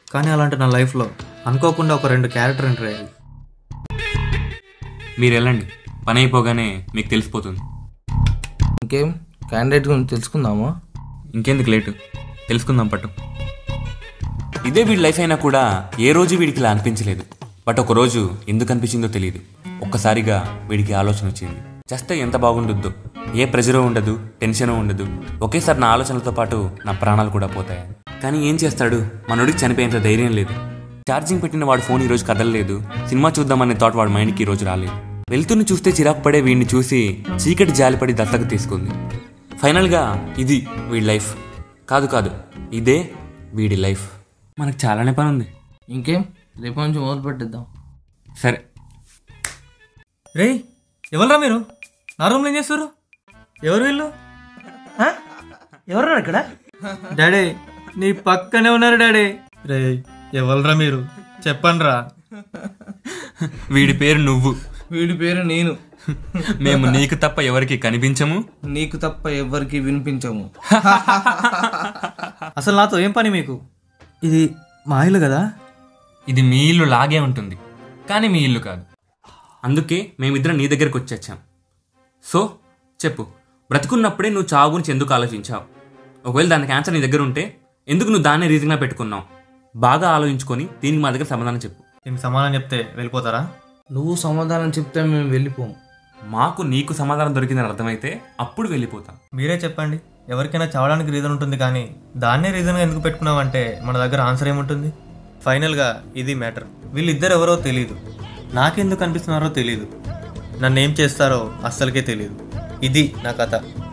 కానీ అలాంటి నా లైఫ్లో అనుకోకుండా ఒక రెండు క్యారెక్టర్ ఎంటర్ అయ్యాయి మీరు వెళ్ళండి పని అయిపోగానే మీకు తెలిసిపోతుంది ఇంకేం క్యాండిడేట్ గురించి తెలుసుకుందామా ఇంకెందుకు లేటు తెలుసుకుందాం పట్టు ఇదే వీడి లైఫ్ అయినా కూడా ఏ రోజు వీడికి ఇలా అనిపించలేదు బట్ ఒక రోజు ఎందుకు అనిపించిందో తెలియదు ఒక్కసారిగా వీడికి ఆలోచన వచ్చింది చేస్తే ఎంత బాగుంటుందో ఏ ప్రెజరు ఉండదు టెన్షన్ ఉండదు ఒకేసారి నా ఆలోచనలతో పాటు నా ప్రాణాలు కూడా పోతాయి కానీ ఏం చేస్తాడు మనోడికి చనిపోయేంత ధైర్యం లేదు ఛార్జింగ్ పెట్టిన వాడు ఫోన్ ఈరోజు కదలలేదు సినిమా చూద్దామనే థాట్ వాడి మైండ్కి ఈరోజు రాలేదు వెళ్తున్న చూస్తే చిరాకు పడే వీడిని చూసి చీకటి జాలిపడి దత్తకు తీసుకుంది ఫైనల్గా ఇది వీడి లైఫ్ కాదు కాదు ఇదే వీడి లైఫ్ మనకు చాలానే పని ఉంది ఇంకేం రేపు నుంచి మొదలు పెట్టిద్దాం సరే రేయ్ ఎవరురా మీరు నా రూమ్లో ఏం చేస్తారు ఎవరు వీళ్ళు ఎవరున్నారు ఇక్కడ డాడీ నీ పక్కనే ఉన్నారు డాడీ రే ఎవరురా మీరు చెప్పండి రా వీడి పేరు నువ్వు వీడి పేరు నేను మేము నీకు తప్ప ఎవరికి కనిపించము నీకు తప్ప ఎవ్వరికి వినిపించము అసలు నాతో ఏం పని మీకు ఇది మా ఇల్లు కదా ఇది మీ ఇల్లు లాగే ఉంటుంది కానీ మీ ఇల్లు కాదు అందుకే మేమిద్దరం నీ దగ్గరకు వచ్చేచ్చాం సో చెప్పు బ్రతుకున్నప్పుడే నువ్వు చావు గురించి ఎందుకు ఆలోచించావు ఒకవేళ దానికి ఆన్సర్ నీ దగ్గర ఉంటే ఎందుకు నువ్వు దాన్నే రీజన్గా పెట్టుకున్నావు బాగా ఆలోచించుకొని దీనికి మా దగ్గర సమాధానం చెప్పు దీనికి సమాధానం చెప్తే వెళ్ళిపోతారా నువ్వు సమాధానం చెప్తే మేము వెళ్ళిపోము మాకు నీకు సమాధానం దొరికిందని అర్థమైతే అప్పుడు వెళ్ళిపోతాం మీరే చెప్పండి ఎవరికైనా చావడానికి రీజన్ ఉంటుంది కానీ దాన్నే రీజన్గా ఎందుకు పెట్టుకున్నామంటే మన దగ్గర ఆన్సర్ ఏముంటుంది ఫైనల్గా ఇది మ్యాటర్ వీళ్ళిద్దరు ఎవరో తెలియదు నాకెందుకు అనిపిస్తున్నారో తెలియదు నన్ను ఏం చేస్తారో అస్సలకే తెలియదు ఇది నా కథ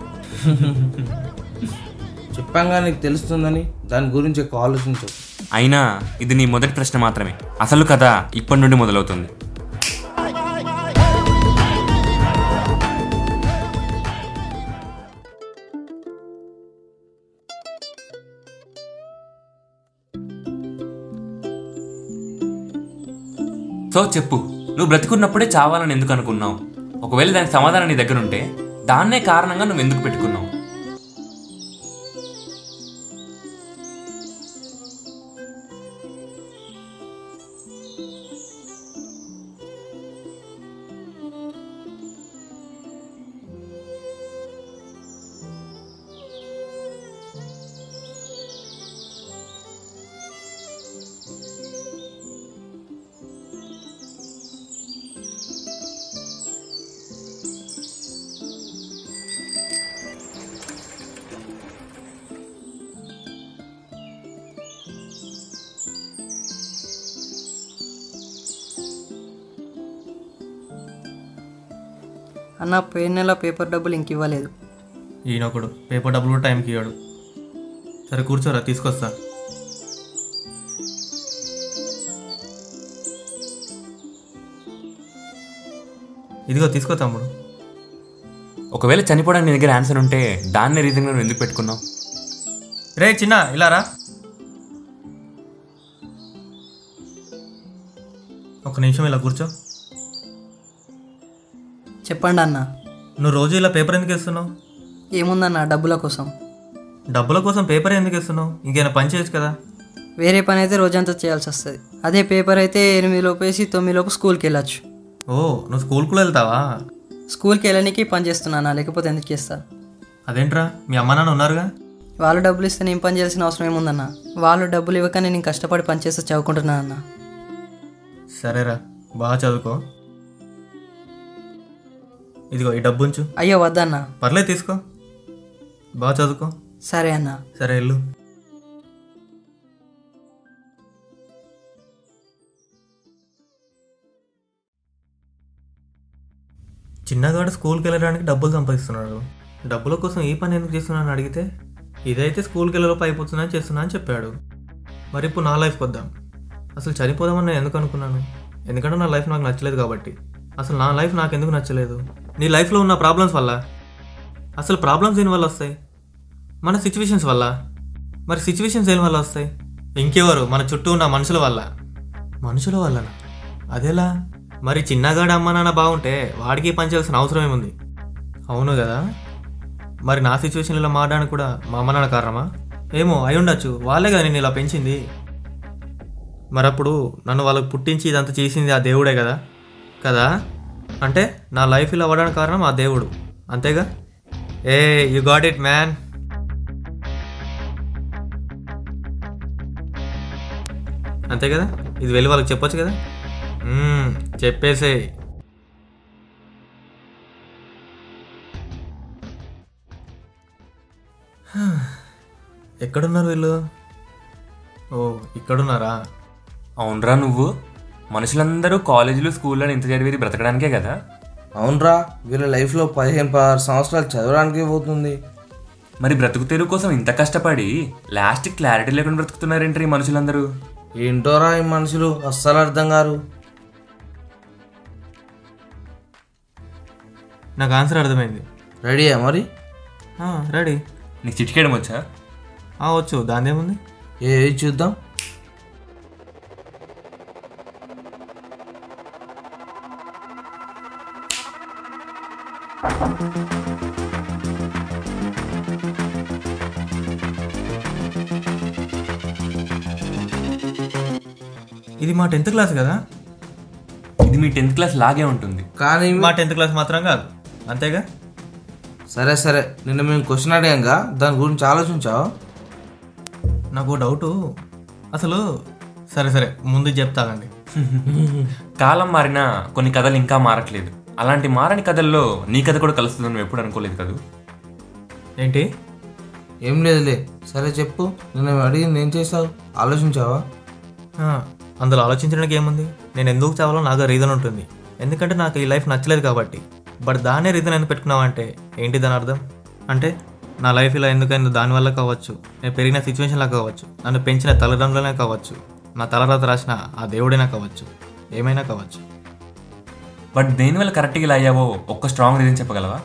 చెప్పాగా నీకు తెలుస్తుందని దాని గురించి ఎక్కువ ఆలోచించు అయినా ఇది నీ మొదటి ప్రశ్న మాత్రమే అసలు కథ ఇప్పటి నుండి మొదలవుతుంది సో చెప్పు నువ్వు బ్రతికున్నప్పుడే చావాలని ఎందుకు అనుకున్నావు ఒకవేళ దానికి సమాధానం నీ దగ్గర ఉంటే దాన్నే కారణంగా నువ్వు ఎందుకు పెట్టుకున్నావు అన్న పోయిన నెల పేపర్ డబ్బులు ఇంక ఇవ్వలేదు ఈయనొకడు పేపర్ డబ్బులు కూడా టైంకి ఇవ్వడు సరే కూర్చోరా తీసుకొస్తా ఇదిగో తీసుకో తమ్ముడు ఒకవేళ చనిపోవడానికి నీ దగ్గర ఆన్సర్ ఉంటే దాన్నే రీజన్గా నువ్వు ఎందుకు పెట్టుకున్నావు రే చిన్న ఇలా రా ఒక నిమిషం ఇలా కూర్చో చెప్పండి అన్న నువ్వు రోజు ఇలా పేపర్ ఎందుకు వేస్తున్నావు ఏముందన్న డబ్బుల కోసం డబ్బుల కోసం పేపర్ ఎందుకు వేస్తున్నావు ఇంకేమైనా పని చేయొచ్చు కదా వేరే పని అయితే రోజంతా చేయాల్సి వస్తుంది అదే పేపర్ అయితే ఎనిమిది లోపు వేసి తొమ్మిది లోపు స్కూల్కి వెళ్ళొచ్చు ఓ నువ్వు స్కూల్కి కూడా వెళ్తావా స్కూల్కి వెళ్ళడానికి పని చేస్తున్నానా లేకపోతే ఎందుకు చేస్తా అదేంట్రా మీ అమ్మ నాన్న ఉన్నారుగా వాళ్ళు డబ్బులు ఇస్తే నేను పని చేయాల్సిన అవసరం ఏముందన్న వాళ్ళు డబ్బులు ఇవ్వక నేను కష్టపడి పని చేస్తే చదువుకుంటున్నాను అన్న సరేరా బాగా చదువుకో ఇదిగో ఈ డబ్బు ఉంచు అయ్యో వద్దన్న పర్లేదు తీసుకో బాగా చదువుకో సరే అన్న సరే వెళ్ళు చిన్నగాడు స్కూల్కి వెళ్ళడానికి డబ్బులు సంపాదిస్తున్నాడు డబ్బుల కోసం ఈ పని ఎందుకు చేస్తున్నాను అడిగితే ఇదైతే స్కూల్కి వెళ్ళలోపు అయిపోతున్నా చేస్తున్నా అని చెప్పాడు మరి ఇప్పుడు నా లైఫ్కి వద్దాం అసలు చనిపోదామని నేను ఎందుకు అనుకున్నాను ఎందుకంటే నా లైఫ్ నాకు నచ్చలేదు కాబట్టి అసలు నా లైఫ్ నాకు ఎందుకు నచ్చలేదు నీ లైఫ్లో ఉన్న ప్రాబ్లమ్స్ వల్ల అసలు ప్రాబ్లమ్స్ దేని వల్ల వస్తాయి మన సిచ్యువేషన్స్ వల్ల మరి సిచ్యువేషన్స్ దేని వల్ల వస్తాయి ఇంకెవరు మన చుట్టూ ఉన్న మనుషుల వల్ల మనుషుల వల్లనా అదేలా మరి చిన్నగాడు అమ్మ నాన్న బాగుంటే వాడికి పని చేయాల్సిన అవసరం ఏముంది అవును కదా మరి నా సిచ్యువేషన్ ఇలా మారడానికి కూడా మా అమ్మ నాన్న కారణమా ఏమో అయి ఉండొచ్చు వాళ్ళే కదా నేను ఇలా పెంచింది మరి అప్పుడు నన్ను వాళ్ళకి పుట్టించి ఇదంతా చేసింది ఆ దేవుడే కదా కదా అంటే నా లైఫ్ ఇలా అవ్వడానికి కారణం ఆ దేవుడు అంతేగా hey you got it man అంతే కదా ఇది వెళ్ళి వాళ్ళకి చెప్పొచ్చు కదా మ్మ్, చెప్పేసేయ్ ఎక్కడున్నారు వీళ్ళు ఓ ఇక్కడున్నారా అవునరా నువ్వు మనుషులందరూ కాలేజీలు స్కూల్లో ఇంత చదివేది బ్రతకడానికే కదా అవునరా వీళ్ళ లైఫ్లో పదిహేను పదహారు సంవత్సరాలు చదవడానికే పోతుంది మరి బ్రతుకు తెరువు కోసం ఇంత కష్టపడి లాస్ట్ క్లారిటీ లేకుండా బ్రతుకుతున్నారేంటి ఈ మనుషులందరూ ఏంటోరా ఈ మనుషులు అస్సలు అర్థం కారు నాకు ఆన్సర్ అర్థమైంది రెడీయా మరి ఆ, రెడీ నీకు చిటికేయడం వచ్చా ఆ, వచ్చు దాందేముంది ఏ ఏ చూద్దాం ఇది మా టెన్త్ క్లాస్ కదా ఇది మీ టెన్త్ క్లాస్ లాగే ఉంటుంది కానీ మా టెన్త్ క్లాస్ మాత్రం కాదు అంతేగా సరే సరే నిన్న మేము క్వశ్చన్ అడిగాంగా దాని గురించి ఆలోచించావా నాకు ఓ డౌటు అసలు సరే సరే ముందు చెప్తానండి కాలం మారినా కొన్ని కథలు ఇంకా మారట్లేదు అలాంటి మారని కథల్లో నీ కథ కూడా కలుస్తుందని నువ్వు ఎప్పుడు అనుకోలేదు కదా ఏంటి ఏం లేదులే సరే చెప్పు నిన్న మేము అడిగింది ఏం చేసావు ఆలోచించావా ఆ, అందులో ఆలోచించడానికి ఏముంది నేను ఎందుకు చావాలో నాకు రీజన్ ఉంటుంది ఎందుకంటే నాకు ఈ లైఫ్ నచ్చలేదు కాబట్టి బట్ దానే రీజన్ ఎందుకు పెట్టుకున్నావంటే ఏంటి దాని అర్థం అంటే నా లైఫ్ ఇలా ఎందుకైందో దానివల్ల కావచ్చు నేను పెరిగిన సిచ్యువేషన్లో కావచ్చు నన్ను పెంచిన తల్లిదండ్రులనే కావచ్చు నా తలరాత రాసిన ఆ దేవుడైనా కావచ్చు ఏమైనా కావచ్చు బట్ దేనివల్ల కరెక్ట్గా ఇలా అయ్యావో ఒక్క స్ట్రాంగ్ రీజన్ చెప్పగలవా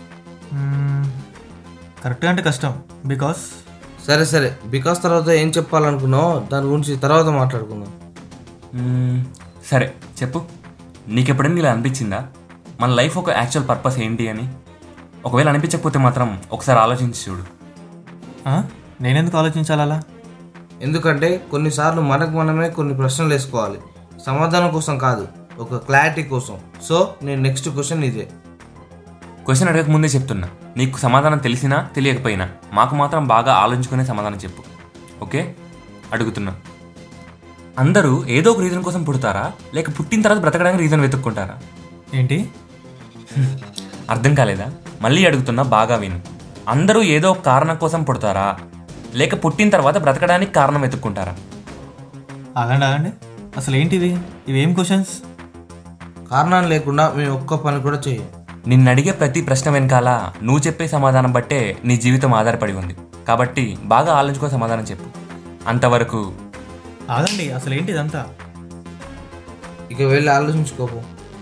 కరెక్ట్గా అంటే కష్టం బికాస్ సరే సరే బికాస్ తర్వాత ఏం చెప్పాలనుకున్నావు దాని గురించి తర్వాత మాట్లాడుకుందాం మ్మ్, సరే చెప్పు నీకు ఎప్పుడైనా ఇలా అనిపించిందా మన లైఫ్ ఒక యాక్చువల్ పర్పస్ ఏంటి అని ఒకవేళ అనిపించకపోతే మాత్రం ఒకసారి ఆలోచించి చూడు నేనెందుకు ఆలోచించాలి అలా ఎందుకంటే కొన్నిసార్లు మనకు మనమే కొన్ని ప్రశ్నలు వేసుకోవాలి సమాధానం కోసం కాదు ఒక క్లారిటీ కోసం సో నేను నెక్స్ట్ క్వశ్చన్ ఇదే క్వశ్చన్ అడగక ముందే చెప్తున్నా నీకు సమాధానం తెలిసినా తెలియకపోయినా మాకు మాత్రం బాగా ఆలోచించుకునే సమాధానం చెప్పు ఓకే అడుగుతున్నా అందరూ ఏదో ఒక రీజన్ కోసం పుడతారా లేక పుట్టిన తర్వాత బ్రతకడానికి రీజన్ వెతుక్కుంటారా ఏంటి అర్థం కాలేదా మళ్ళీ అడుగుతున్నా బాగా విను అందరూ ఏదో ఒక కారణం కోసం పుడతారా లేక పుట్టిన తర్వాత బ్రతకడానికి కారణం వెతుక్కుంటారా ఆగండి ఆగండి అసలు ఏంటిది ఇవేం క్వశ్చన్స్ కారణం లేకుండా మేము ఒక్క పని కూడా చేయం నిన్ను అడిగే ప్రతి ప్రశ్న వెనకాల నువ్వు చెప్పే సమాధానం బట్టే నీ జీవితం ఆధారపడి ఉంది కాబట్టి బాగా ఆలోచించుకో సమాధానం చెప్పు అంతవరకు ఆగండి అసలు ఏంటి ఇదంతా ఇక వెళ్ళి ఆలోచించుకోపు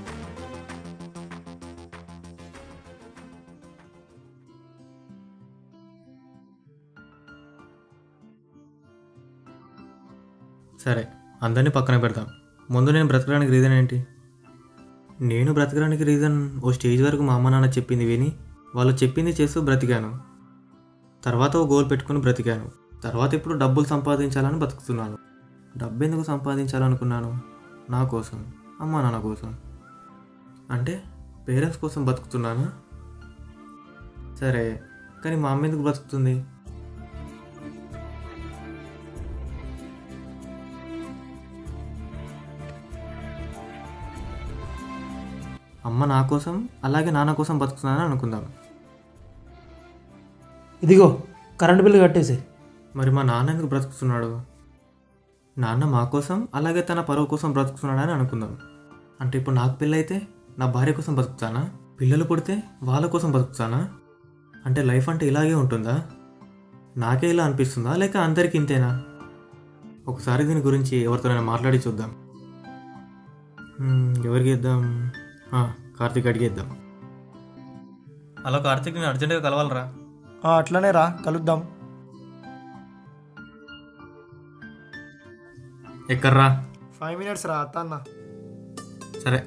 సరే అందరినీ పక్కన పెడతాం ముందు నేను బ్రతకడానికి రీజన్ ఏంటి నేను బ్రతకడానికి రీజన్ ఓ స్టేజ్ వరకు మా అమ్మ నాన్న చెప్పింది విని వాళ్ళు చెప్పింది చేస్తూ బ్రతికాను తర్వాత ఓ గోల్ పెట్టుకుని బ్రతికాను తర్వాత ఇప్పుడు డబ్బులు సంపాదించాలని బతుకుతున్నాను డబ్బు ఎందుకు సంపాదించాలనుకున్నాను నా కోసం అమ్మ నాన్న కోసం అంటే పేరెంట్స్ కోసం బతుకుతున్నానా సరే కానీ మా అమ్మ ఎందుకు బ్రతుకుతుంది అమ్మ నా కోసం అలాగే నాన్న కోసం బతుకుతున్నానని అనుకుందాం ఇదిగో కరెంట్ బిల్లు కట్టేసి మరి మా నాన్న ఎందుకు బ్రతుకుతున్నాడు నాన్న మా కోసం అలాగే తన పరువు కోసం బ్రతుకుతున్నాడని అనుకుందాం అంటే ఇప్పుడు నాకు పెళ్ళైతే నా భార్య కోసం బతుకుతానా పిల్లలు పుడితే వాళ్ళ కోసం బతుకుతానా అంటే లైఫ్ అంటే ఇలాగే ఉంటుందా నాకే ఇలా అనిపిస్తుందా లేక అందరికీ ఇంతేనా ఒకసారి దీని గురించి ఎవరితోనైనా మాట్లాడి చూద్దాం హ్మ్, ఎవరికి ఇద్దాం ఆ, కార్తీక్ అడిగి ఇద్దాం హలో కార్తీక్ నేను అర్జెంటుగా కలవాలరా ఆ, అట్లనే రా కలుద్దాం ఎక్కర్రా ఫైవ్ మినిట్స్ రా అత్త అన్న సరే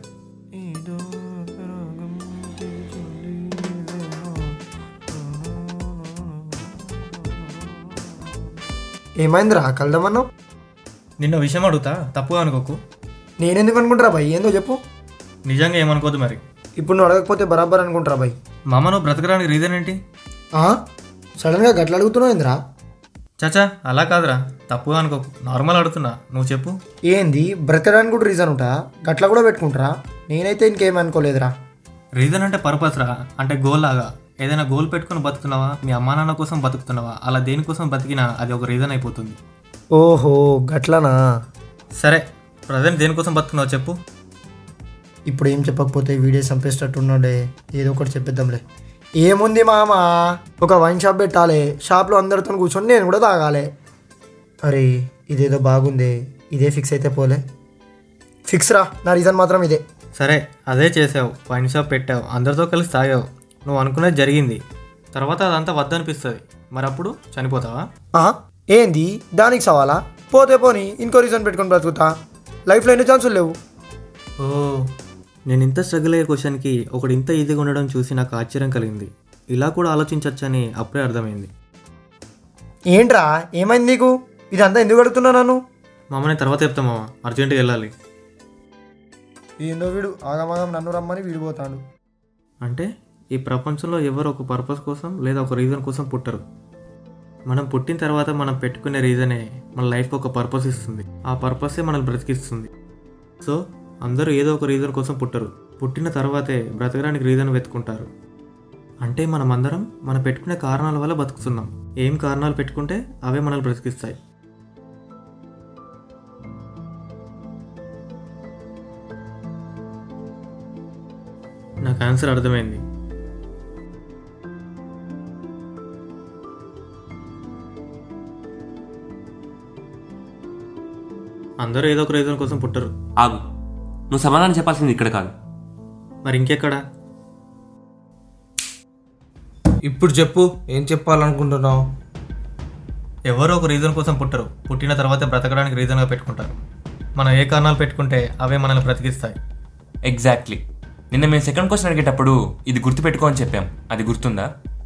ఏమైందిరా కలుదామన్నావు నిన్న విషయం అడుగుతా తప్పుగా అనుకోకు నేనెందుకు అనుకుంటారా భయ్ ఏందో చెప్పు నిజంగా ఏమనుకోద్దు మరి ఇప్పుడు నువ్వు అడగకపోతే బరాబర్ అనుకుంటారా భయ్ మామ నువ్వు బ్రతకడానికి రీజన్ ఏంటి ఆ? సడన్గా గట్ల అడుగుతున్నావు ఏందిరా చాచా అలా కాదురా తప్పుగా అనుకోకు నార్మల్ అడుగుతున్నా నువ్వు చెప్పు ఏంది బ్రతకడానికి కూడా రీజన్ ఉంటా గట్ల కూడా పెట్టుకుంటారా నేనైతే ఇంకేం అనుకోలేదురా రీజన్ అంటే పర్పస్ రా అంటే గోల్ లాగా ఏదైనా గోల్ పెట్టుకుని బతుకుతున్నావా మీ అమ్మా నాన్న కోసం బతుకుతున్నావా అలా దేనికోసం బతికినా అది ఒక రీజన్ అయిపోతుంది ఓహో గట్లనా సరే ప్రజెంట్ దేనికోసం బతుకున్నావు చెప్పు ఇప్పుడు ఏం చెప్పకపోతే వీడియో చంపేసేటట్టు ఉన్నాడే ఏదో ఒకటి చెప్పేద్దాంలే ఏముంది మామ ఒక వైన్ షాప్ పెట్టాలి షాప్లో అందరితో కూర్చొని నేను కూడా తాగాలి అరే ఇదేదో బాగుంది ఇదే ఫిక్స్ అయితే పోలే ఫిక్స్ రా నా రీజన్ మాత్రం ఇదే సరే అదే చేసావు వైన్ షాప్ పెట్టావు అందరితో కలిసి తాగావు నువ్వు అనుకున్నది జరిగింది తర్వాత అదంతా వద్దనిపిస్తుంది మరి అప్పుడు చనిపోతావా ఆ, ఏంది దానికి సవాలా పోతే పోని ఇంకో రీజన్ పెట్టుకొని బ్రతుకుతా లైఫ్లో ఎన్ని ఛాన్సులు లేవు ఓ నేను ఇంత స్ట్రగుల్ అయ్యే క్వశ్చన్కి ఒకడు ఇంత ఈజీగా ఉండడం చూసి నాకు ఆశ్చర్యం కలిగింది ఇలా కూడా ఆలోచించవచ్చని అప్పుడే అర్థమైంది ఏంట్రా ఏమైంది నీకు ఇదంతా ఎందుకు అడుగుతున్నా నన్ను మామని తర్వాత చెప్తాం మామ అర్జెంటుగా వెళ్ళాలి ఏందో వీడు ఆగమాగం నన్ను రమ్మని వీడిపోతాడు అంటే ఈ ప్రపంచంలో ఎవరు ఒక పర్పస్ కోసం లేదా ఒక రీజన్ కోసం పుట్టరు మనం పుట్టిన తర్వాత మనం పెట్టుకునే రీజనే మన లైఫ్కి ఒక పర్పస్ ఇస్తుంది ఆ పర్పసే మనల్ని బ్రతికిస్తుంది సో అందరూ ఏదో ఒక రీజన్ కోసం పుట్టరు పుట్టిన తర్వాతే బ్రతకడానికి రీజన్ వెతుకుంటారు అంటే మనం అందరం మనం పెట్టుకునే కారణాల వల్ల బతుకుతున్నాం ఏం కారణాలు పెట్టుకుంటే అవే మనల్ని బ్రతికిస్తాయి నాకు ఆన్సర్ అర్థమైంది అందరూ ఏదో ఒక రీజన్ కోసం పుట్టరు ఆగు నువ్వు సమాధానం చెప్పాల్సింది ఇక్కడ కాదు మరి ఇంకెక్కడ ఇప్పుడు చెప్పు ఏం చెప్పాలనుకుంటున్నావు ఎవరో ఒక రీజన్ కోసం పుట్టరు పుట్టిన తర్వాత బ్రతకడానికి రీజన్గా పెట్టుకుంటారు మనం ఏ కారణాలు పెట్టుకుంటే అవే మనల్ని బ్రతికిస్తాయి ఎగ్జాక్ట్లీ నిన్న మేము సెకండ్ క్వశ్చన్ అడిగేటప్పుడు ఇది గుర్తుపెట్టుకో అని చెప్పాం అది గుర్తుందా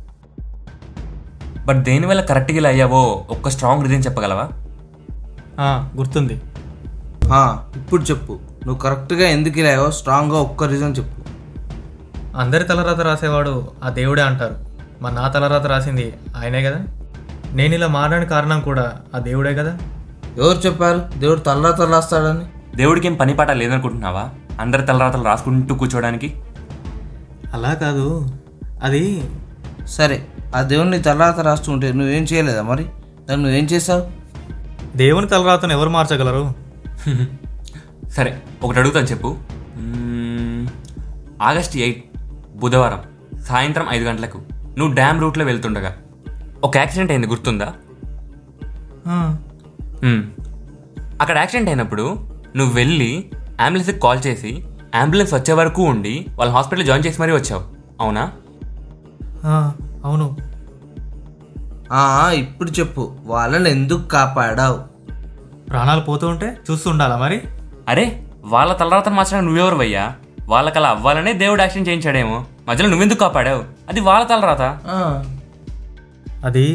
బట్ దేనివల్ల కరెక్ట్గా ఇలా అయ్యావో ఒక్క స్ట్రాంగ్ రీజన్ చెప్పగలవా ఆ, గుర్తుంది ఆ, ఇప్పుడు చెప్పు నువ్వు కరెక్ట్గా ఎందుకు ఇలాయో స్ట్రాంగ్గా ఒక్క రీజన్ చెప్పు అందరి తలరాత రాసేవాడు ఆ దేవుడే అంటారు మరి నా తలరాత రాసింది ఆయనే కదా నేను ఇలా మారడానికి కారణం కూడా ఆ దేవుడే కదా ఎవరు చెప్పారు దేవుడు తల్లా తల్లాస్తాడని దేవుడికి ఏం పని పాట లేదనుకుంటున్నావా అందరి తలరాతలు రాసుకుంటూ కూర్చోవడానికి అలా కాదు అది సరే ఆ దేవుడిని తల్లాత రాస్తుంటే నువ్వేం చేయలేదా మరి దాన్ని నువ్వేం చేసావు దేవుని తలరాతను ఎవరు మార్చగలరు సరే ఒకటి అడుగుతాను చెప్పు మ్మ్, ఆగస్ట్ ఎయిట్ బుధవారం సాయంత్రం ఐదు గంటలకు నువ్వు డ్యామ్ రూట్లో వెళ్తుండగా ఒక యాక్సిడెంట్ అయింది గుర్తుందా ఆ, మ్మ్. అక్కడ యాక్సిడెంట్ అయినప్పుడు నువ్వు వెళ్ళి అంబులెన్స్కి కాల్ చేసి అంబులెన్స్ వచ్చే వరకు ఉండి వాళ్ళ హాస్పిటల్ జాయిన్ చేసి మరీ వచ్చావు అవునా ఆ, అవును ఆ, ఇప్పుడు చెప్పు వాళ్ళని ఎందుకు కాపాడావు ప్రాణాలు పోతూ ఉంటే చూస్తూ ఉండాలా మరి అరే వాళ్ళ తలరాతను మార్చడానికి నువ్వెవరు వయ్యా వాళ్ళకి అలా అవ్వాలనే దేవుడు యాక్సిడెంట్ చేయించాడేమో మధ్యలో నువ్వెందుకు కాపాడావు అది వాళ్ళ తలరాత ఆ, అది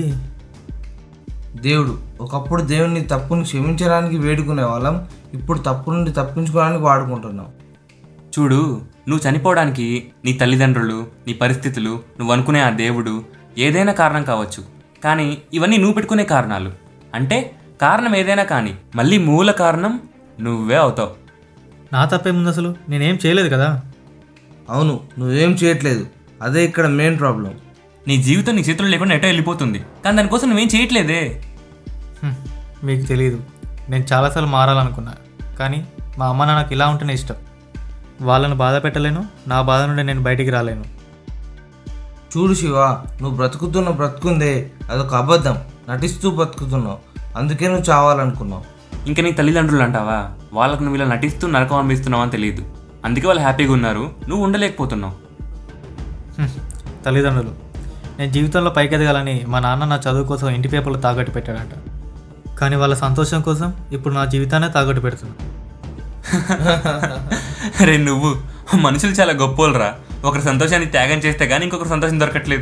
దేవుడు ఒకప్పుడు దేవుని తప్పుని క్షమించడానికి వేడుకునే వాళ్ళం ఇప్పుడు తప్పు నుండి తప్పించుకోవడానికి వాడుకుంటున్నాం చూడు నువ్వు చనిపోవడానికి నీ తల్లిదండ్రులు నీ పరిస్థితులు నువ్వు అనుకునే ఆ దేవుడు ఏదైనా కారణం కావచ్చు కానీ ఇవన్నీ నువ్వు పెట్టుకునే కారణాలు అంటే కారణం ఏదైనా కానీ మళ్ళీ మూల కారణం నువ్వే అవుతావు నా తప్పేముంది అసలు నేనేం చేయలేదు కదా అవును నువ్వేం చేయట్లేదు అదే ఇక్కడ మెయిన్ ప్రాబ్లం నీ జీవితం నీ చేతుల్లో లేకుండా ఎటో వెళ్ళిపోతుంది కానీ దానికోసం నువ్వేం చేయట్లేదే హ్మ్, మీకు తెలియదు నేను చాలాసార్లు మారాలనుకున్నా కానీ మా అమ్మ నాన్నకి ఇలా ఉంటేనే ఇష్టం వాళ్ళను బాధ పెట్టలేను నా బాధ నుండి నేను బయటికి రాలేను చూడు శివ నువ్వు బ్రతుకుతున్న బ్రతుకుందే అదొక అబద్ధం నటిస్తూ బ్రతుకుతున్నావు అందుకే నువ్వు చావాలనుకున్నావు ఇంకా నీ తల్లిదండ్రులు అంటావా వాళ్ళకు నువ్వు ఇలా నటిస్తూ నరకం అనిపిస్తున్నావు అని తెలియదు అందుకే వాళ్ళు హ్యాపీగా ఉన్నారు నువ్వు ఉండలేకపోతున్నావు హ్మ్, తల్లిదండ్రులు నేను జీవితంలో పైకి ఎదగాలని మా నాన్న నా చదువు కోసం ఇంటి పేపర్లు తాకట్టు పెట్టాడంట కానీ వాళ్ళ సంతోషం కోసం ఇప్పుడు నా జీవితాన్ని తాకట్టు పెడుతున్నా అరే నువ్వు మనుషులు చాలా గొప్పోలరా ఒకరి సంతోషాన్ని త్యాగం చేస్తే కానీ ఇంకొకరి సంతోషం దొరకట్లేదు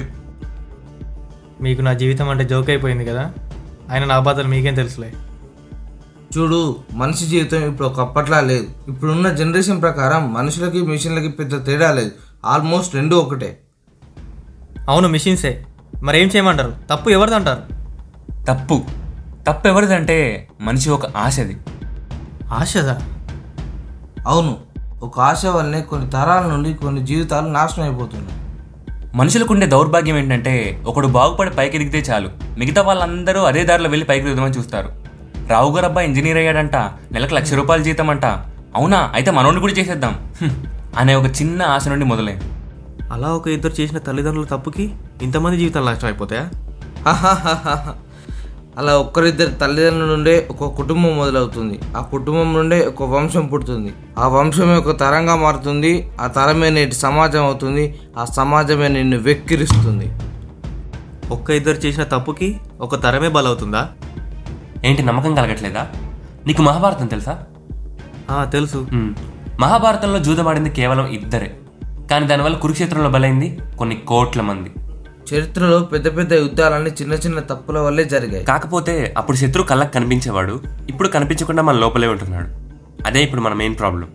మీకు నా జీవితం అంటే జోక్ అయిపోయింది కదా ఆయన నా బాధలు మీకేం తెలుసులే చూడు మనిషి జీవితం ఇప్పుడు ఒకప్పట్లా లేదు ఇప్పుడున్న జనరేషన్ ప్రకారం మనుషులకి మిషన్లకి పెద్ద తేడా లేదు ఆల్మోస్ట్ రెండు ఒకటే అవును మిషన్సే మరి ఏం చేయమంటారు తప్పు ఎవరిది అంటారు తప్పు తప్పు ఎవరిదంటే మనిషి ఒక ఆశది ఆశదా అవును ఒక ఆశ వల్లనే కొన్ని తరాల నుండి కొన్ని జీవితాలు నాశనం అయిపోతున్నాయి మనుషులకుండే దౌర్భాగ్యం ఏంటంటే ఒకడు బాగుపడి పైకి ఎదిగితే చాలు మిగతా వాళ్ళందరూ అదే దారిలో వెళ్ళి పైకి దిగుదామని చూస్తారు రావు గారు అబ్బాయి ఇంజనీర్ అయ్యాడంట నెలకు లక్ష రూపాయలు జీతం అంట అవునా అయితే మనోడిని కూడా చేసేద్దాం హ్మ్. అనే ఒక చిన్న ఆశ నుండి మొదలైంది అలా ఒక ఇద్దరు చేసిన తల్లిదండ్రుల తప్పుకి ఇంతమంది జీవితాలు నష్టం అయిపోతాయా అలా ఒక్కరిద్దరు తల్లిదండ్రుల నుండే ఒక కుటుంబం మొదలవుతుంది ఆ కుటుంబం నుండే ఒక వంశం పుడుతుంది ఆ వంశమే ఒక తరంగా మారుతుంది ఆ తరమే నేటి సమాజం అవుతుంది ఆ సమాజమే నిన్ను వెక్కిరిస్తుంది ఒక్క ఇద్దరు చేసిన తప్పుకి ఒక తరమే బలవుతుందా ఏంటి నమ్మకం కలగట్లేదా నీకు మహాభారతం తెలుసా ఆ, తెలుసు హ్మ్. మహాభారతంలో జూదమాడింది కేవలం ఇద్దరే కానీ దానివల్ల కురుక్షేత్రంలో బలైంది కొన్ని కోట్ల మంది చరిత్రలో పెద్ద పెద్ద యుద్ధాలన్నీ చిన్న చిన్న తప్పుల వల్లే జరిగాయి కాకపోతే అప్పుడు శత్రువు కళ్ళకు కనిపించేవాడు ఇప్పుడు కనిపించకుండా మన లోపలే ఉంటున్నాడు అదే ఇప్పుడు మన మెయిన్ ప్రాబ్లం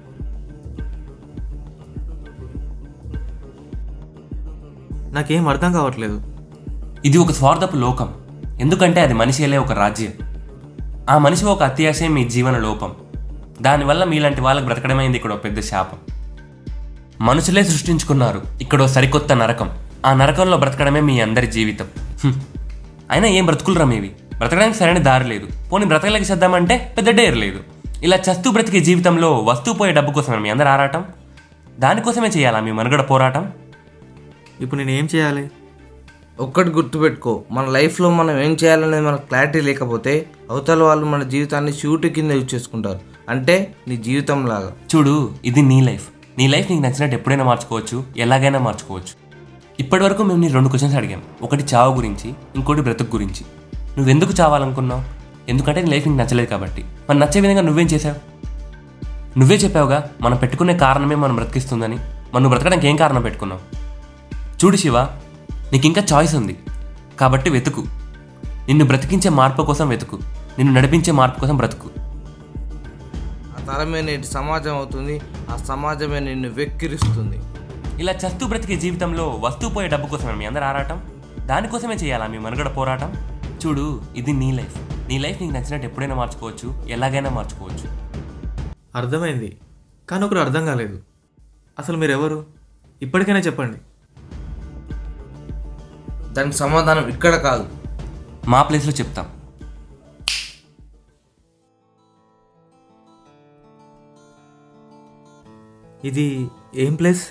నాకేం అర్థం కావట్లేదు ఇది ఒక స్వార్థపు లోకం ఎందుకంటే అది మనిషి వెళ్ళే ఒక రాజ్యం ఆ మనిషి ఒక అత్యాశే మీ జీవన లోపం దానివల్ల మీలాంటి వాళ్ళకి బ్రతకడమైంది ఇక్కడ ఒక పెద్ద శాపం మనుషులే సృష్టించుకున్నారు ఇక్కడ ఓ సరికొత్త నరకం ఆ నరకంలో బ్రతకడమే మీ అందరి జీవితం హ్మ్. అయినా ఏం బ్రతుకులరా మీవి బ్రతకడానికి సరైన దారి లేదు పోనీ బ్రతకలేక చేద్దామంటే పెద్ద డేర్ లేదు ఇలా చస్తూ బ్రతికే జీవితంలో వస్తూ పోయే డబ్బు కోసమే మీ అందరు ఆరాటం దానికోసమే చేయాలా మీ మనుగడ పోరాటం ఇప్పుడు నేను ఏం చేయాలి ఒక్కటి గుర్తుపెట్టుకో మన లైఫ్లో మనం ఏం చేయాలనేది మనకు క్లారిటీ లేకపోతే అవతల వాళ్ళు మన జీవితాన్ని షూట్ కింద యూజ్ చేసుకుంటారు అంటే నీ జీవితం లాగా చూడు ఇది నీ లైఫ్ నీ లైఫ్ నీకు నచ్చినట్టు ఎప్పుడైనా మార్చుకోవచ్చు ఎలాగైనా మార్చుకోవచ్చు ఇప్పటి వరకు మేము నీ రెండు క్వశ్చన్స్ అడిగాం ఒకటి చావు గురించి ఇంకోటి బ్రతుకు గురించి నువ్వెందుకు చావాలనుకున్నావు ఎందుకంటే నీ లైఫ్ నీకు నచ్చలేదు కాబట్టి మరి నచ్చే విధంగా నువ్వేం చేసావు నువ్వే చెప్పావుగా మనం పెట్టుకునే కారణమే మనం బ్రతికిస్తుందని మనం నువ్వు బ్రతకడానికి ఏం కారణం పెట్టుకున్నావు చూడు శివ నీకు ఇంకా చాయిస్ ఉంది కాబట్టి వెతుకు నిన్ను బ్రతికించే మార్పు కోసం వెతుకు నిన్ను నడిపించే మార్పు కోసం బ్రతుకు ఆ తరమే నేటి సమాజం అవుతుంది ఆ సమాజమే నిన్ను వెక్కిరిస్తుంది ఇలా చస్తూ బ్రతికే జీవితంలో వస్తువు పోయే డబ్బు కోసమే మీ అందరు ఆరాటం దానికోసమే చేయాలా మీ మనుగడ పోరాటం చూడు ఇది నీ లైఫ్ నీ లైఫ్ నీకు నచ్చినట్టు ఎప్పుడైనా మార్చుకోవచ్చు ఎలాగైనా మార్చుకోవచ్చు అర్థమైంది కానీ ఒకరు అర్థం కాలేదు అసలు మీరెవరు ఇప్పటికైనా చెప్పండి దానికి సమాధానం ఇక్కడ కాదు మా ప్లేస్లో చెప్తాం ఇది ఏం ప్లేస్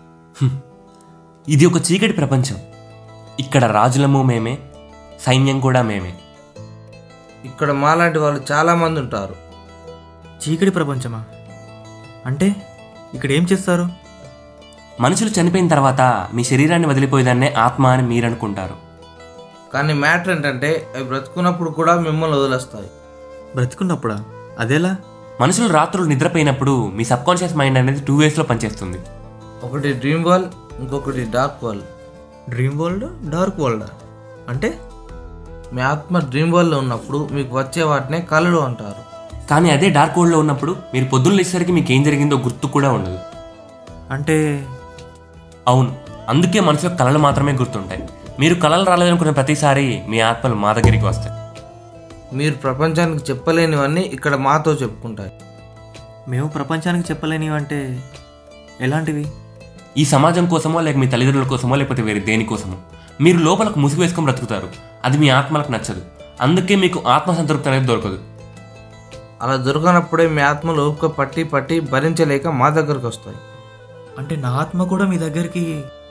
ఇది ఒక చీకటి ప్రపంచం ఇక్కడ రాజులము మేమే సైన్యం కూడా మేమే ఇక్కడ మాలాంటి వాళ్ళు చాలా మంది ఉంటారు చీకటి ప్రపంచమా అంటే ఇక్కడ ఏం చేస్తారు మనుషులు చనిపోయిన తర్వాత మీ శరీరాన్ని వదిలిపోయేదాన్నే ఆత్మ అని మీరు అనుకుంటారు కానీ మ్యాటర్ ఏంటంటే అవి బ్రతుకున్నప్పుడు కూడా మిమ్మల్ని వదిలేస్తాయి బ్రతికున్నప్పుడా అదేలా మనుషులు రాత్రులు నిద్రపోయినప్పుడు మీ సబ్కాన్షియస్ మైండ్ అనేది టూ వేస్లో పనిచేస్తుంది ఒకటి డ్రీమ్ వరల్డ్ ఇంకొకటి dark world dream world dark world అంటే మీ ఆత్మ డ్రీమ్ వరల్డ్లో ఉన్నప్పుడు మీకు వచ్చే వాటినే కళలు అంటారు కానీ అదే డార్క్ వరల్డ్లో ఉన్నప్పుడు మీరు పొద్దున్న లేచేసరికి మీకు ఏం జరిగిందో గుర్తు కూడా ఉండదు అంటే అవును అందుకే మనసులో కళలు మాత్రమే గుర్తుంటాయి మీరు కళలు రాలేదనుకున్న ప్రతిసారి మీ ఆత్మలు మా దగ్గరికి వస్తాయి మీరు ప్రపంచానికి చెప్పలేనివన్నీ ఇక్కడ మాతో చెప్పుకుంటాయి మేము ప్రపంచానికి చెప్పలేనివి అంటే ఎలాంటివి ఈ సమాజం కోసమో లేక మీ తల్లిదండ్రుల కోసమో లేకపోతే వేరే దేనికోసమో మీరు లోపలకు ముసుగు వేసుకొని బ్రతుకుతారు అది మీ ఆత్మలకు నచ్చదు అందుకే మీకు ఆత్మ సంతృప్తి అనేది దొరకదు అలా దొరకనప్పుడే మీ ఆత్మలు ఓపిక పట్టి పట్టి భరించలేక మా దగ్గరకు వస్తాయి అంటే నా ఆత్మ కూడా మీ దగ్గరికి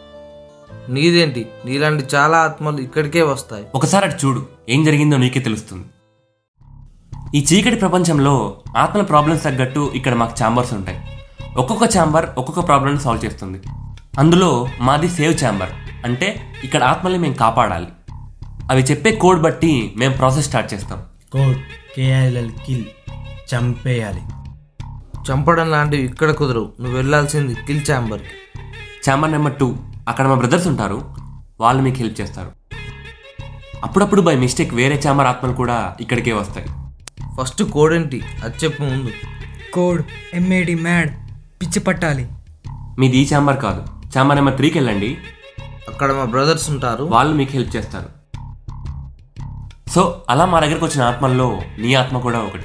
నీదేంటి నీలాంటి చాలా ఆత్మలు ఇక్కడికే వస్తాయి ఒకసారి అటు చూడు ఏం జరిగిందో నీకే తెలుస్తుంది ఈ చీకటి ప్రపంచంలో ఆత్మల ప్రాబ్లమ్స్ తగ్గట్టు ఇక్కడ మాకు ఛాంబర్స్ ఉంటాయి ఒక్కొక్క ఛాంబర్ ఒక్కొక్క ప్రాబ్లమ్ సాల్వ్ చేస్తుంది అందులో మాది సేవ్ ఛాంబర్ అంటే ఇక్కడ ఆత్మల్ని మేము కాపాడాలి అవి చెప్పే కోడ్ బట్టి మేము ప్రాసెస్ స్టార్ట్ చేస్తాం కోడ్ కేఐఎల్ కిల్ చంపేయాలి చంపడం లాంటివి ఇక్కడ కుదరవు నువ్వు వెళ్ళాల్సింది కిల్ ఛాంబర్కి ఛాంబర్ నెంబర్ టూ అక్కడ మా బ్రదర్స్ ఉంటారు వాళ్ళు మీకు హెల్ప్ చేస్తారు అప్పుడప్పుడు బై మిస్టేక్ వేరే ఛాంబర్ ఆత్మలు కూడా ఇక్కడికే వస్తాయి ఫస్ట్ కోడ్ ఏంటి అది చెప్పు ముందు కోడ్ ఎంఏడి మ్యాడ్ పిచ్చి పట్టాలి మీది ఈ ఛాంబర్ కాదు ఛాంబర్ నెంబర్ త్రీకి వెళ్ళండి అక్కడ మా బ్రదర్స్ ఉంటారు వాళ్ళు మీకు హెల్ప్ చేస్తారు సో అలా మా దగ్గరకు వచ్చిన ఆత్మల్లో నీ ఆత్మ కూడా ఒకటి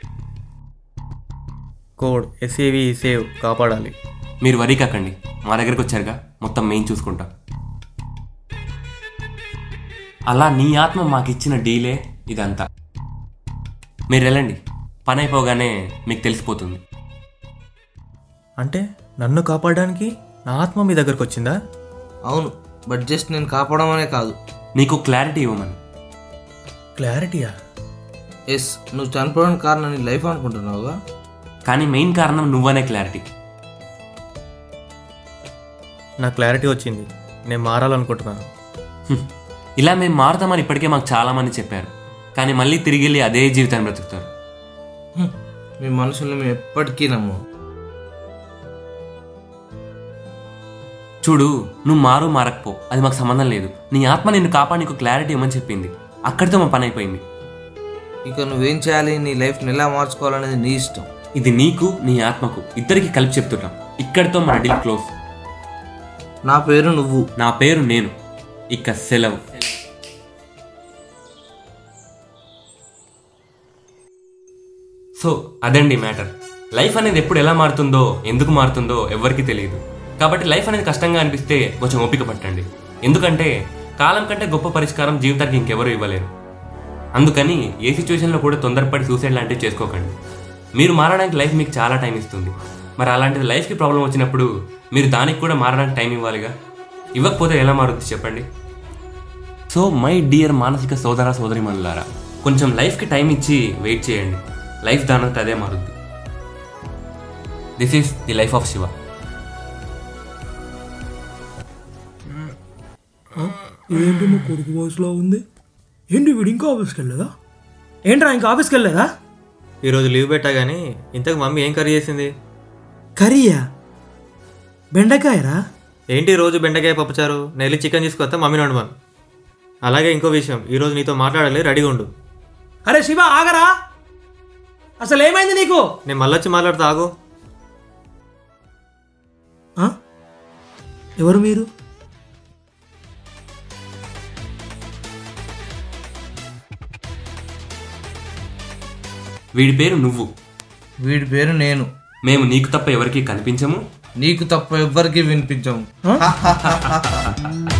కోడ్ ఎస్ఏవి సేవ్ కాపాడాలి మీరు వరి కాకండి మా దగ్గరకు వచ్చారుగా మొత్తం మెయిన్ చూసుకుంటాం అలా నీ ఆత్మ మాకు ఇచ్చిన డీలే ఇదంతా మీరు వెళ్ళండి పని అయిపోగానే మీకు తెలిసిపోతుంది అంటే నన్ను కాపాడడానికి నా ఆత్మ మీ దగ్గరకు వచ్చిందా అవును బట్ జస్ట్ నేను కాపాడమనే కాదు నీకు క్లారిటీ ఇవ్వమని క్లారిటీయా ఎస్ నువ్వు చనిపోవడానికి కారణం నీ లైఫ్ అనుకుంటున్నావుగా కానీ మెయిన్ కారణం నువ్వనే క్లారిటీ నా క్లారిటీ వచ్చింది నేను మారాలనుకుంటున్నాను హ్మ్. ఇలా మేము మారుతామని ఇప్పటికే మాకు చాలామంది చెప్పారు కానీ మళ్ళీ తిరిగి వెళ్ళి అదే జీవితాన్ని బ్రతుకుతారు హ్మ్. మీ మనుషుల్ని మేము ఎప్పటికీ నమ్ము చూడు నువ్వు మారు మారకపో అది మాకు సంబంధం లేదు నీ ఆత్మ నిన్ను కాపాడి నీకు క్లారిటీ ఇవ్వమని చెప్పింది అక్కడితో మా పని అయిపోయింది ఇక నువ్వేం చేయాలి నీ లైఫ్ని ఎలా మార్చుకోవాలనేది నీ ఇష్టం ఇది నీకు నీ ఆత్మకు ఇద్దరికి కలిపి చెప్తున్నాం ఇక్కడితో మన డీల్ క్లోజ్ నా పేరు నువ్వు నా పేరు నేను ఇక సెలవు సో అదండి మ్యాటర్ లైఫ్ అనేది ఎప్పుడు ఎలా మారుతుందో ఎందుకు మారుతుందో ఎవరికీ తెలియదు కాబట్టి లైఫ్ అనేది కష్టంగా అనిపిస్తే కొంచెం ఓపిక పట్టండి ఎందుకంటే కాలం కంటే గొప్ప పరిష్కారం జీవితానికి ఇంకెవరూ ఇవ్వలేరు అందుకని ఏ సిచ్యువేషన్లో కూడా తొందరపడి సూసైడ్ లాంటివి చేసుకోకండి మీరు మారడానికి లైఫ్ మీకు చాలా టైం ఇస్తుంది మరి అలాంటిది లైఫ్కి ప్రాబ్లం వచ్చినప్పుడు మీరు దానికి కూడా మారడానికి టైం ఇవ్వాలిగా ఇవ్వకపోతే ఎలా మారుద్ది చెప్పండి సో మై డియర్ మానసిక సోదర సోదరిమణులారా కొంచెం లైఫ్కి టైం ఇచ్చి వెయిట్ చేయండి లైఫ్ దానంత అదే మారుద్ది this is the life of Shiva ఏంటి మా కొడుకు వాయిస్లో ఉంది ఏంటి వీడు ఇంకా ఆఫీస్కి వెళ్ళలేదా ఏంట్రా ఇంకా ఆఫీస్కి వెళ్ళలేదా ఈరోజు లీవ్ పెట్టా కానీ ఇంతకు మమ్మీ ఏం కర్రీ చేసింది కర్రీయా బెండకాయరా ఏంటి రోజు బెండకాయ పప్పుచారు నెల్లి చికెన్ తీసుకొస్తా మమ్మీని వండమను అలాగే ఇంకో విషయం ఈరోజు నీతో మాట్లాడాలి రెడీగా ఉండు అరే శివ ఆగరా అసలు ఏమైంది నీకు నేను మళ్ళొచ్చి మాట్లాడుతా ఆగు ఆ? ఎవరు మీరు వీడి పేరు నువ్వు వీడి పేరు నేను మేము నీకు తప్ప ఎవరికీ కనిపించము నీకు తప్ప ఎవ్వరికీ వినిపించము ఆ?